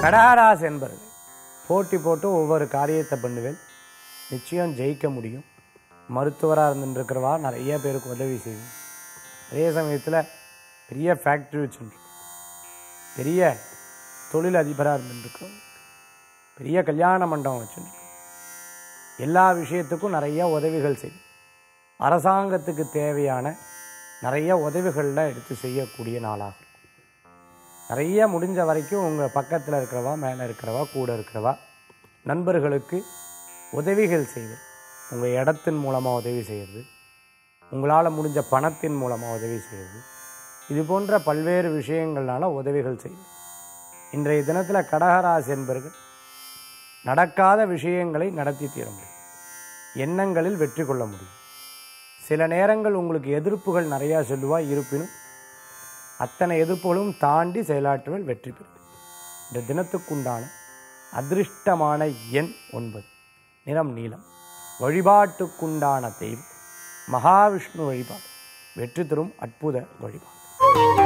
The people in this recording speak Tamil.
கடகராசி என்பர்கள் போட்டி போட்டு ஒவ்வொரு காரியத்தை பண்ணுவேன் நிச்சயம் ஜெயிக்க முடியும் மருத்துவராக இருந்துருக்கிறவா நிறைய பேருக்கு உதவி செய்வேன் அதே சமயத்தில் பெரிய ஃபேக்ட்ரி வச்சுருக்கு பெரிய தொழில் அதிபராக இருந்துருக்கிறோம் பெரிய கல்யாண மண்டபம் வச்சுருக்கு எல்லா விஷயத்துக்கும் நிறைய உதவிகள் செய்யும் அரசாங்கத்துக்கு தேவையான நிறைய உதவிகளில் எடுத்து செய்யக்கூடிய நாளாகும் நிறைய முடிஞ்ச வரைக்கும் உங்கள் பக்கத்தில் இருக்கிறவா மேலே இருக்கிறவா கூட இருக்கிறவா நண்பர்களுக்கு உதவிகள் செய்வது உங்கள் இடத்தின் மூலமாக உதவி செய்கிறது உங்களால் முடிஞ்ச பணத்தின் மூலமாக உதவி செய்கிறது இது போன்ற பல்வேறு விஷயங்கள்னால உதவிகள் செய்யும் இன்றைய தினத்தில் கடகராசி என்பர்கள் நடக்காத விஷயங்களை நடத்தி தீர முடியும் எண்ணங்களில் வெற்றி கொள்ள முடியும் சில நேரங்கள் உங்களுக்கு எதிர்ப்புகள் நிறையா சொல்லுவா இருப்பினும் அத்தனை எதிர்ப்புகளும் தாண்டி செயலாற்றுவல் வெற்றி பெறும் இந்த தினத்துக்குண்டான அதிர்ஷ்டமான எண் ஒன்பது நிறம் நீலம் வழிபாட்டுக்குண்டான தெய்வம் மகாவிஷ்ணு வழிபாடு வெற்றி தரும் அற்புத வழிபாடு